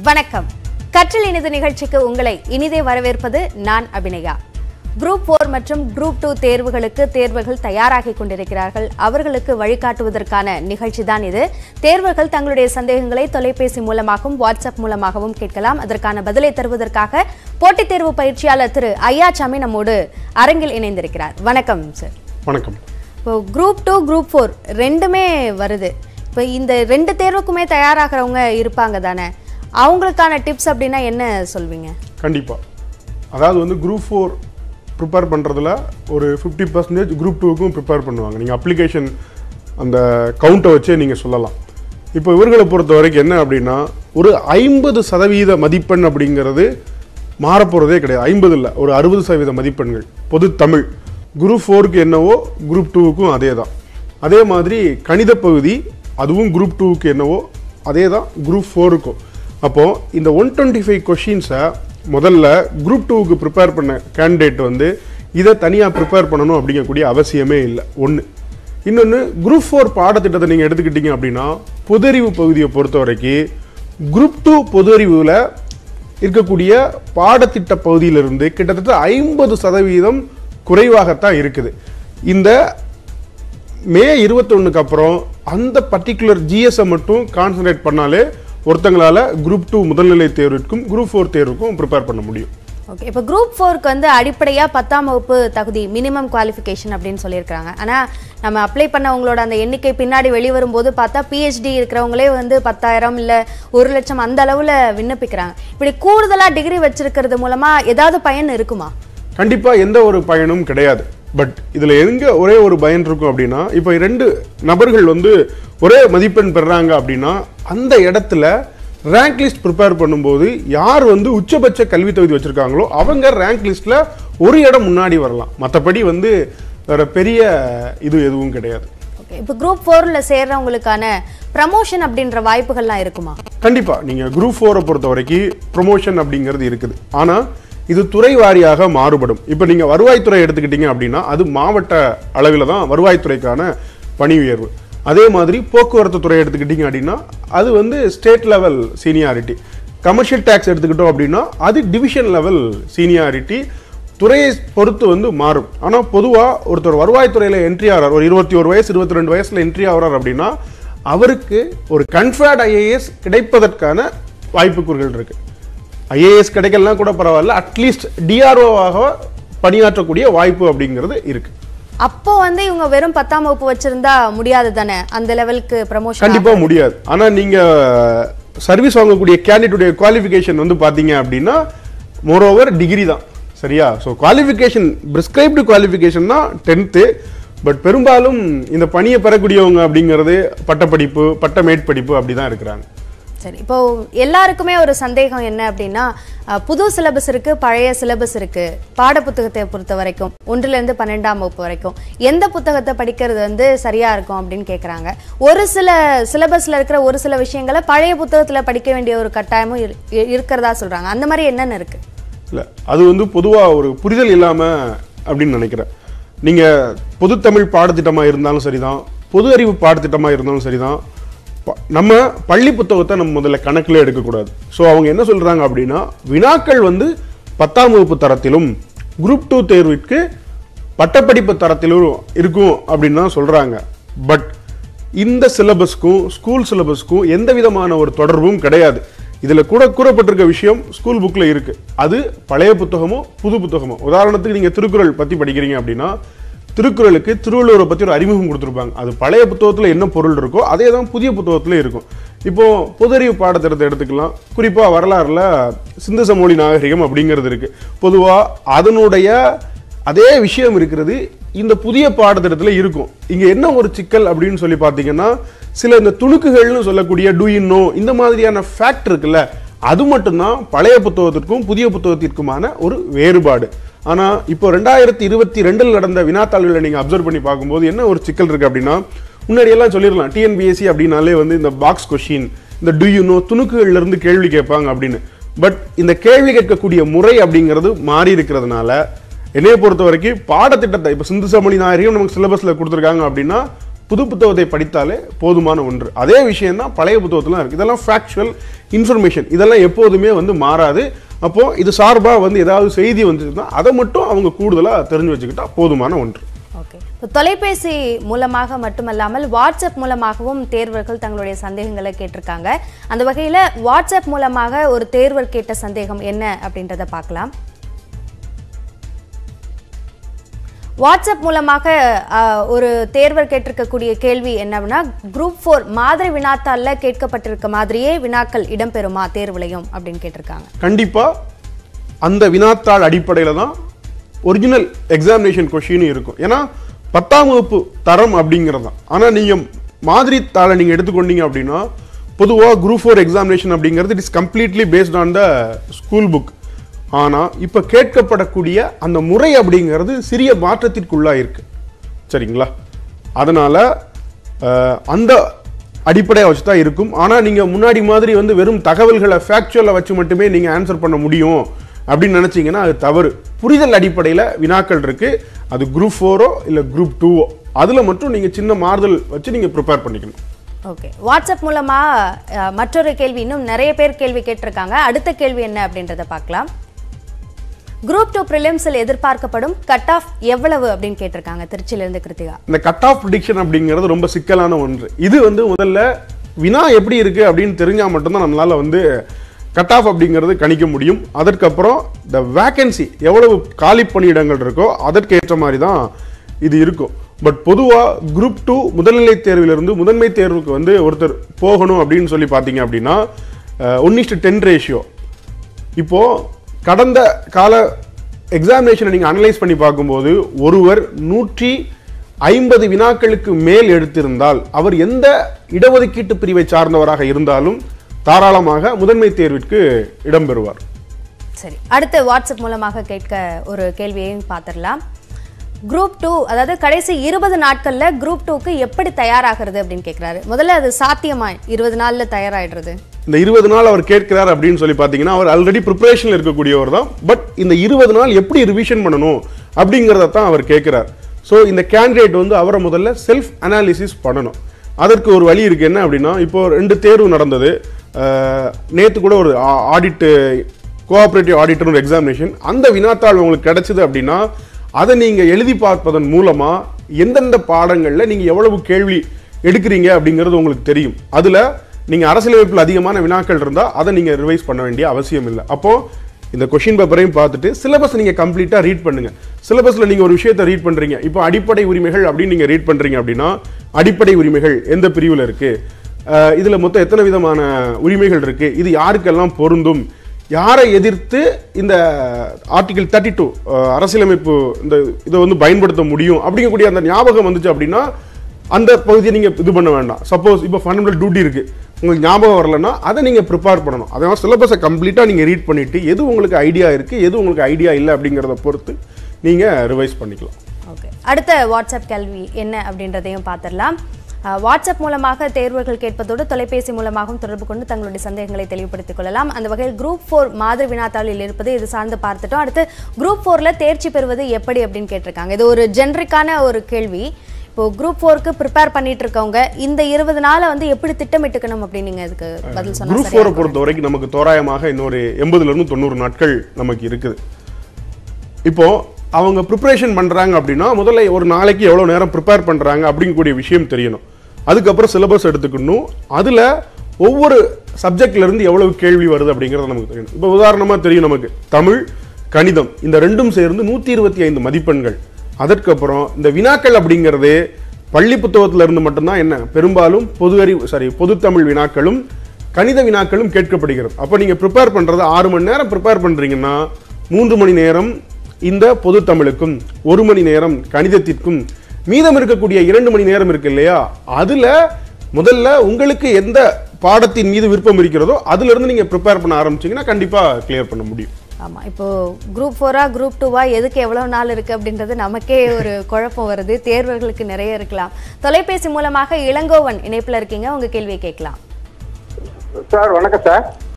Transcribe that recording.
வணக்கம் கற்றல் இனிது நிகழ்ச்சிக்கு உங்களை இனிதே வரவேற்பது நான் அபிநயா குரூப் போர் மற்றும் குரூப் டூ தேர்வுகளுக்கு தேர்வர்கள் தயாராகி கொண்டிருக்கிறார்கள் அவர்களுக்கு வழிகாட்டுவதற்கான நிகழ்ச்சி தான் இது தேர்வர்கள் தங்களுடைய சந்தேகங்களை தொலைபேசி மூலமாகவும் வாட்ஸ்அப் மூலமாகவும் கேட்கலாம் அதற்கான பதிலை தருவதற்காக போட்டித் தேர்வு பயிற்சியாளர் திரு ஐயாச்சாமி நம்மோடு அரங்கில் இணைந்திருக்கிறார் வணக்கம் சார் வணக்கம் இப்போ குரூப் டூ குரூப் ஃபோர் ரெண்டுமே வருது இப்போ இந்த ரெண்டு தேர்வுக்குமே தயாராகிறவங்க இருப்பாங்க தானே அவங்களுக்கான டிப்ஸ் அப்படின்னா என்ன சொல்வீங்க கண்டிப்பாக அதாவது வந்து குரூப் ஃபோர் ப்ரிப்பேர் பண்ணுறதுல ஒரு ஃபிஃப்டி பர்சன்டேஜ் குரூப் டூவுக்கும் ப்ரிப்பேர் பண்ணுவாங்க நீங்கள் அப்ளிகேஷன் அந்த கவுண்ட்டை வச்சே நீங்கள் சொல்லலாம் இப்போ இவர்களை பொறுத்த வரைக்கும் என்ன அப்படின்னா ஒரு ஐம்பது சதவீத மதிப்பெண் அப்படிங்கிறது மாறப்போகிறதே கிடையாது ஐம்பது இல்லை ஒரு அறுபது சதவீத மதிப்பெண்கள் பொது தமிழ் குரூப் ஃபோருக்கு என்னவோ குரூப் டூவுக்கும் அதே தான் அதே மாதிரி கணித பகுதி அதுவும் குரூப் டூவுக்கு என்னவோ அதே தான் குரூப் ஃபோருக்கும் அப்போது இந்த ஒன் டுவெண்ட்டி ஃபைவ் கொஷின்ஸை முதல்ல குரூப் டூவுக்கு ப்ரிப்பேர் பண்ண கேண்டிடேட் வந்து இதை தனியாக ப்ரிப்பேர் பண்ணணும் அப்படிங்கக்கூடிய அவசியமே இல்லை ஒன்று இன்னொன்று குரூப் ஃபோர் பாடத்திட்டத்தை நீங்கள் எடுத்துக்கிட்டீங்க அப்படின்னா பொதறிவு பகுதியை பொறுத்த வரைக்கும் குரூப் டூ பொதறிவில் இருக்கக்கூடிய பாடத்திட்ட பகுதியிலிருந்து கிட்டத்தட்ட ஐம்பது சதவீதம் குறைவாகத்தான் இருக்குது இந்த மே இருபத்தொன்னுக்கு அப்புறம் அந்த பர்டிகுலர் ஜிஎஸ்ஸை மட்டும் கான்சன்ட்ரேட் பண்ணாலே ஒருத்தங்களால குரூப் டூ முதல்நிலை தேர்வுக்கும் குரூப் ஃபோர் தேர்வுக்கும் ப்ரிப்பேர் பண்ண முடியும் ஓகே இப்போ குரூப் ஃபோருக்கு வந்து அடிப்படையாக பத்தாம் வகுப்பு தகுதி மினிமம் குவாலிஃபிகேஷன் அப்படின்னு சொல்லியிருக்காங்க ஆனால் நம்ம அப்ளை பண்ணவங்களோட அந்த எண்ணிக்கை பின்னாடி வெளிவரும்போது பார்த்தா பிஹெச்டி இருக்கிறவங்களே வந்து பத்தாயிரம் இல்லை ஒரு லட்சம் அந்த அளவில் விண்ணப்பிக்கிறாங்க இப்படி கூடுதலாக டிகிரி வச்சிருக்கிறது மூலமாக ஏதாவது பயன் இருக்குமா கண்டிப்பாக எந்த ஒரு பயனும் கிடையாது பட் இதில் எங்க ஒரே ஒரு பயன் இருக்கும் அப்படின்னா இப்போ ரெண்டு நபர்கள் வந்து ஒரே மதிப்பெண் பெறுறாங்க அப்படின்னா அந்த இடத்துல ரேங்க் லிஸ்ட் ப்ரிப்பேர் பண்ணும்போது யார் வந்து உச்சபட்ச கல்வி தகுதி வச்சிருக்காங்களோ அவங்க ரேங்க் லிஸ்ட்ல ஒரு இடம் முன்னாடி வரலாம் மற்றபடி வந்து வேற பெரிய இது எதுவும் கிடையாது ஓகே இப்போ குரூப் ஃபோரில் சேர்றவங்களுக்கான ப்ரமோஷன் அப்படின்ற வாய்ப்புகள்லாம் இருக்குமா கண்டிப்பா நீங்க குரூப் ஃபோரை பொறுத்த வரைக்கும் ப்ரொமோஷன் அப்படிங்கிறது இருக்குது ஆனா இது துறை வாரியாக மாறுபடும் இப்போ நீங்க வருவாய்த்துறை எடுத்துக்கிட்டீங்க அப்படின்னா அது மாவட்ட அளவில் தான் வருவாய்த்துறைக்கான பணி உயர்வு அதே மாதிரி போக்குவரத்து துறை எடுத்துக்கிட்டீங்க அப்படின்னா அது வந்து state level seniority commercial tax எடுத்துக்கிட்டோம் அப்படின்னா அது டிவிஷன் லெவல் சீனியாரிட்டி துறையை பொறுத்து வந்து மாறும் ஆனால் பொதுவாக ஒருத்தர் வருவாய்த்துறையில் என்ட்ரி ஆகிறார் ஒரு இருபத்தி ஒரு வயசு இருபத்தி ரெண்டு வயசில் என்ட்ரி ஆகிறார் அப்படின்னா அவருக்கு ஒரு கன்ஃபர்ட் ஐஏஎஸ் கிடைப்பதற்கான வாய்ப்புக்கூறுகள் இருக்கு ஐஏஎஸ் கிடைக்கலாம் கூட பரவாயில்ல அட்லீஸ்ட் டிஆர்ஓவாக பணியாற்றக்கூடிய வாய்ப்பு அப்படிங்கிறது இருக்கு அப்போ வந்து இவங்க வெறும் பத்தாம் வகுப்பு வச்சிருந்தா முடியாது தானே அந்த லெவலுக்கு ப்ரமோஷன் கண்டிப்பா முடியாது ஆனா நீங்க சர்வீஸ் வாங்கக்கூடிய கேண்டிடேட்டுடைய குவாலிஃபிகேஷன் வந்து பாத்தீங்க அப்படின்னா மோரோவர் டிகிரி தான் சரியா ஸோ குவாலிஃபிகேஷன் பிரிஸ்கிரைப்டு குவாலிஃபிகேஷன் தான் டென்த்து பட் பெரும்பாலும் இந்த பணியை பெறக்கூடியவங்க அப்படிங்கிறது பட்டப்படிப்பு பட்ட மேற்படிப்பு அப்படி தான் இருக்கிறாங்க சரி இப்போ எல்லாருக்குமே ஒரு சந்தேகம் என்ன அப்படின்னா அஹ், புது சிலபஸ் இருக்கு பழைய சிலபஸ் இருக்கு பாட புத்தகத்தை பொறுத்த வரைக்கும் ஒன்றுல இருந்து பன்னெண்டாம் வகுப்பு வரைக்கும் எந்த புத்தகத்தை படிக்கிறது வந்து சரியா இருக்கும் அப்படின்னு கேக்குறாங்க ஒரு சில சிலபஸ்ல இருக்கிற ஒரு சில விஷயங்களை பழைய புத்தகத்துல படிக்க வேண்டிய ஒரு கட்டாயமும் இரு- இ- இருக்கிறதா சொல்றாங்க அந்த மாதிரி என்னென்ன இருக்கு இல்லை அது வந்து பொதுவாக ஒரு புரிதல் இல்லாமல் அப்படின்னு நினைக்கிறேன் நீங்கள் பொதுத்தமிழ் பாடத்திட்டமாக இருந்தாலும் சரிதான் பொது அறிவு பாடத்திட்டமாக இருந்தாலும் சரிதான் ப- நம்ம பள்ளி புத்தகத்தை நம்ம முதல்ல கணக்கில் எடுக்கக்கூடாது ஸோ அவங்க என்ன சொல்கிறாங்க அப்படின்னா வினாக்கள் வந்து பத்தாம் வகுப்பு தரத்திலும் குரூப் டூ தேர்விற்கு பட்டப்படிப்பு தரத்திலும் இருக்கும் அப்படின்னு தான் சொல்கிறாங்க பட் இந்த சிலபஸ்க்கும் ஸ்கூல் சிலபஸ்க்கும் எந்த விதமான ஒரு தொடர்பும் கிடையாது இதுல கூட கூறப்பட்டிருக்க விஷயம் ஸ்கூல் புக்ல இருக்கு அது பழைய புத்தகமோ புது புத்தகமோ உதாரணத்துக்கு நீங்க திருக்குறள் பத்தி படிக்கிறீங்க அப்படின்னா திருக்குறளுக்கு திருவள்ளுவரை பத்தி ஒரு அறிமுகம் கொடுத்துருப்பாங்க அது பழைய புத்தகத்துல என்ன பொருள் இருக்கோ அதே தான் புதிய புத்தகத்துல இருக்கும் இப்போ பொதறிவு பாடத்திட்டத்தை எடுத்துக்கலாம் குறிப்பா வரலாறுல சிந்து சமொழி நாகரிகம் அப்படிங்கிறது இருக்கு பொதுவா அதனுடைய அதே விஷயம் இருக்கிறது இந்த புதிய பாடத்திட்டத்தில் இருக்கும் இங்க என்ன ஒரு சிக்கல் அப்படின்னு சொல்லி பார்த்தீங்கன்னா சில இந்த துணுக்குகள்னு சொல்லக்கூடிய டூ இன் நோ இந்த மாதிரியான ஃபேக்ட் இருக்குல்ல அது மட்டும்தான் பழைய புத்தகத்திற்கும் புதிய புத்தகத்திற்குமான ஒரு வேறுபாடு ஆனா இப்போ ரெண்டாயிரத்தி இருபத்தி ரெண்டில் நடந்த வினாத்தாள்களை நீங்க அப்சர்வ் பண்ணி பார்க்கும்போது என்ன ஒரு சிக்கல் இருக்கு அப்படின்னா முன்னாடி எல்லாம் சொல்லிடலாம் டிஎன்பிஎஸ்சி அப்படின்னாலே வந்து இந்த பாக்ஸ் கொஷின் இந்த டு யூ நோ துணுக்குகள்ல இருந்து கேள்வி கேட்பாங்க அப்படின்னு பட் இந்த கேள்வி கேட்கக்கூடிய முறை அப்படிங்கிறது மாறி இருக்கிறதுனால என்னைய பொறுத்த வரைக்கும் பாடத்திட்டத்தை இப்போ சிந்து சமணி நாகரிகம் நமக்கு சிலபஸில் கொடுத்துருக்காங்க அப்படின்னா புது புத்தகத்தை படித்தாலே போதுமான ஒன்று அதே விஷயம் தான் பழைய புத்தகத்துல இருக்கு இதெல்லாம் ஃபேக்சுவல் இன்ஃபர்மேஷன் இதெல்லாம் எப்போதுமே வந்து மாறாது அப்போ இது சார்பாக வந்து ஏதாவது செய்தி வந்துச்சுன்னா அதை மட்டும் அவங்க கூடுதலாக தெரிஞ்சு வச்சுக்கிட்டா போதுமான ஒன்று ஓகே இப்போ தொலைபேசி மூலமாக மட்டுமல்லாமல் வாட்ஸ்அப் மூலமாகவும் தேர்வர்கள் தங்களுடைய சந்தேகங்களை கேட்டிருக்காங்க அந்த வகையில் வாட்ஸ்அப் மூலமாக ஒரு தேர்வர் கேட்ட சந்தேகம் என்ன அப்படின்றத பார்க்கலாம் வாட்ஸ்அப் மூலமாக அஹ், ஒரு தேர்வர் கேட்டிருக்கக்கூடிய கேள்வி என்னன்னா குரூப் ஃபோர் மாதிரி வினாத்தாள்ல கேட்கப்பட்டிருக்க மாதிரியே வினாக்கள் இடம்பெறுமா தேர்வுலையும் அப்படின்னு கேட்டிருக்காங்க கண்டிப்பா அந்த வினாத்தாள் அடிப்படையில் தான் ஒரிஜினல் எக்ஸாமினேஷன் கொஷினும் இருக்கும் ஏன்னா பத்தாம் வகுப்பு தரம் அப்படிங்கிறது தான் ஆனால் நீங்கள் மாதிரி தாளை நீங்கள் எடுத்துக்கொண்டீங்க அப்படின்னா பொதுவாக குரூப் ஃபோர் எக்ஸாமினேஷன் அப்படிங்கிறது it is completely based on the school book ஆனால் இப்போ கேட்கப்படக்கூடிய அந்த முறை அப்படிங்கிறது சிறிய மாற்றத்திற்குள்ளாக இருக்கு சரிங்களா அதனால அஹ், அந்த அடிப்படையை வச்சு தான் இருக்கும் ஆனால் நீங்கள் முன்னாடி மாதிரி வந்து வெறும் தகவல்களை ஃபேக்சுவலை வச்சு மட்டுமே நீங்கள் ஆன்சர் பண்ண முடியும் அப்படின்னு நினச்சிங்கன்னா அது தவறு புரிதல் அடிப்படையில் வினாக்கள் இருக்கு அது குரூப் ஃபோரோ இல்லை குரூப் டூவோ அதில் மட்டும் நீங்கள் சின்ன மாறுதல் வச்சு நீங்கள் ப்ரிப்பேர் பண்ணிக்கணும் ஓகே வாட்ஸ்அப் மூலமா அஹ், மற்றொரு கேள்வி இன்னும் நிறைய பேர் கேள்வி கேட்டிருக்காங்க அடுத்த கேள்வி என்ன அப்படின்றத பார்க்கலாம் குரூப் டூ ப்ரிலிம்ஸில் எதிர்பார்க்கப்படும் கட் ஆஃப் எவ்வளவு அப்படின்னு கேட்டிருக்காங்க திருச்சியிலிருந்து கிருத்திகா இந்த கட் ஆஃப் ப்ரிடிக்ஷன் அப்படிங்கிறது ரொம்ப சிக்கலான ஒன்று இது வந்து முதல்ல வினா எப்படி இருக்கு அப்படின்னு தெரிஞ்சா மட்டும்தான் நம்மளால வந்து கட் ஆஃப் அப்படிங்கிறது கணிக்க முடியும் அதற்கப்புறம் இந்த வேக்கன்சி எவ்வளவு காலி பணியிடங்கள் இருக்கோ அதற்கேற்ற மாதிரி தான் இது இருக்கும் பட் பொதுவாக குரூப் டூ முதல்நிலை தேர்விலிருந்து முதன்மை தேர்வுக்கு வந்து ஒருத்தர் போகணும் அப்படின்னு சொல்லி பார்த்தீங்க அப்படின்னா ஒன் இஸ்டு டென் ரேஷியோ இப்போ கடந்த கால எக்ஸாமினேஷனை நீங்க அனலைஸ் பண்ணி பார்க்கும்போது ஒருவர் நூற்றி ஐம்பது வினாக்களுக்கு மேல் எடுத்திருந்தால் அவர் எந்த இடஒதுக்கீட்டு பிரிவை சார்ந்தவராக இருந்தாலும் தாராளமாக முதன்மை தேர்விற்கு இடம்பெறுவார் சரி அடுத்து வாட்ஸ்அப் மூலமாக கேட்க ஒரு கேள்வியையும் பார்த்துடலாம் குரூப் டூ அதாவது கடைசி இருபது நாட்கள்ல குரூப் டூக்கு எப்படி தயாராகிறது அப்படின்னு கேட்குறாரு முதல்ல அது சாத்தியமா இருபது நாள்ல தயாராயிடுறது இந்த இருபது நாள் அவர் கேட்கிறார் அப்படின்னு சொல்லி பார்த்தீங்கன்னா அவர் ஆல்ரெடி ப்ரிப்பரேஷனில் இருக்கக்கூடியவர் தான் பட் இந்த இருபது நாள் எப்படி ரிவிஷன் பண்ணணும் அப்படிங்கிறத தான் அவர் கேட்கிறார் ஸோ இந்த கேண்டிடேட் வந்து அவரை முதல்ல செல்ஃப் அனாலிசிஸ் பண்ணணும் அதற்கு ஒரு வழி இருக்கு என்ன அப்படின்னா இப்போ ரெண்டு தேர்வு நடந்தது நேற்று கூட ஒரு ஆடிட்டு கோஆபரேட்டிவ் ஆடிட்டர் ஒரு எக்ஸாமினேஷன் அந்த வினாத்தாள் உங்களுக்கு கிடைச்சது அப்படின்னா அதை நீங்கள் எழுதி பார்ப்பதன் மூலமாக எந்தெந்த பாடங்களில் நீங்கள் எவ்வளவு கேள்வி எடுக்கிறீங்க அப்படிங்கிறது உங்களுக்கு தெரியும் அதில் நீங்கள் அரசியலமைப்பில் அதிகமான வினாக்கள் இருந்தால் அதை நீங்கள் ரிவைஸ் பண்ண வேண்டிய அவசியம் இல்லை அப்போது இந்த கொஷின் பேப்பரையும் பார்த்துட்டு சிலபஸ் நீங்கள் கம்ப்ளீட்டாக ரீட் பண்ணுங்க சிலபஸில் நீங்கள் ஒரு விஷயத்தை ரீட் பண்ணுறீங்க இப்போ அடிப்படை உரிமைகள் அப்படின்னு நீங்கள் ரீட் பண்ணுறீங்க அப்படின்னா அடிப்படை உரிமைகள் எந்த பிரிவில் இருக்குது இதில் மொத்தம் எத்தனை விதமான உரிமைகள் இருக்குது இது யாருக்கெல்லாம் பொருந்தும் யாரை எதிர்த்து இந்த ஆர்டிகிள் தேர்ட்டி டூ அரசியலமைப்பு இந்த இதை வந்து பயன்படுத்த முடியும் அப்படிங்கக்கூடிய அந்த ஞாபகம் வந்துச்சு அப்படின்னா அந்த பகுதியை நீங்கள் இது பண்ண வேண்டாம் சப்போஸ் இப்போ ஃபண்டமெண்டல் டியூட்டி இருக்குது உங்களுக்கு ஞாபகம் வரலன்னா அதை நீங்கள் ப்ரிப்பேர் பண்ணணும் அதனால் சிலபஸை கம்ப்ளீட்டாக நீங்கள் ரீட் பண்ணிவிட்டு எது உங்களுக்கு ஐடியா இருக்குது எது உங்களுக்கு ஐடியா இல்லை அப்படிங்கிறத பொறுத்து நீங்கள் ரிவைஸ் பண்ணிக்கலாம் ஓகே அடுத்த வாட்ஸ்அப் கேள்வி என்ன அப்படின்றதையும் பார்த்துடலாம் அஹ், வாட்ஸ்அப் மூலமாக தேர்வுகள் கேட்பதோடு தொலைபேசி மூலமாகவும் தொடர்பு கொண்டு தங்களுடைய சந்தேகங்களை தெளிவுபடுத்திக் கொள்ளலாம் அந்த வகையில் குரூப் ஃபோர் மாதிரி வினாத்தாளில் இருப்பது இது சார்ந்து பார்த்துட்டோம் அடுத்து குரூப் ஃபோர்ல தேர்ச்சி பெறுவது எப்படி அப்படின்னு கேட்டிருக்காங்க இது ஒரு ஜென்ரிக்கான ஒரு கேள்வி இப்போ குரூப் ஃபோருக்கு ப்ரிப்பேர் பண்ணிட்டு இருக்கவங்க இந்த இருபது நாளை வந்து எப்படி திட்டமிட்டுக்கணும் அப்படின்னு நீங்க இதுக்கு பதில் சொன்னா குரூப் சரியா ஃபோரை பொறுத்த வரைக்கும் நமக்கு தோராயமாக இன்னொரு எண்பதுலேருந்து தொண்ணூறு நாட்கள் நமக்கு இருக்குது இப்போ அவங்க ப்ரிப்பரேஷன் பண்றாங்க அப்படின்னா முதல்ல ஒரு நாளைக்கு எவ்வளவு நேரம் ப்ரிப்பேர் பண்றாங்க அப்படிங்கக்கூடிய விஷயம் தெரியணும் அதுக்கப்புறம் சிலபஸ் எடுத்துக்கணும் அதுல ஒவ்வொரு சப்ஜெக்ட்ல இருந்து எவ்வளவு கேள்வி வருது அப்படிங்கிறது நமக்கு தெரியும் இப்போ உதாரணமா தெரியும் நமக்கு தமிழ் கணிதம் இந்த ரெண்டும் சேர்ந்து நூத்தி இருபத்தி ஐந்து மதிப்பெண்கள் அதற்கப்புறம் இந்த வினாக்கள் அப்படிங்கிறது பள்ளி புத்தகத்துல இருந்து மட்டும்தான் என்ன பெரும்பாலும் பொது அறிவு சாரி பொதுத்தமிழ் வினாக்களும் கணித வினாக்களும் கேட்கப்படுகிறது அப்போ நீங்க ப்ரிப்பேர் பண்றது ஆறு மணி நேரம் ப்ரிப்பேர் பண்றீங்கன்னா மூன்று மணி நேரம் இந்த பொது தமிழுக்கும் ஒரு மணி நேரம் கணிதத்திற்கும் மீதம் இருக்கக்கூடிய இரண்டு மணி நேரம் இருக்கு இல்லையா அதுல முதல்ல உங்களுக்கு எந்த பாடத்தின் மீது விருப்பம் இருக்கிறதோ அதுல இருந்து நீங்க ப்ரிப்பேர் பண்ண ஆரம்பிச்சீங்கன்னா கண்டிப்பா கிளியர் பண்ண முடியும் ஆமா இப்போ குரூப் ஃபோரா குரூப் டூவா எதுக்கு எவ்வளவு நாள் இருக்கு அப்படின்றது நமக்கே ஒரு குழப்பம் வருது தேர்வர்களுக்கு நிறைய இருக்கலாம் தொலைபேசி மூலமாக இளங்கோவன் இணைப்புல இருக்கீங்க உங்க கேள்வியை கேட்கலாம் சார் வணக்கம் சார்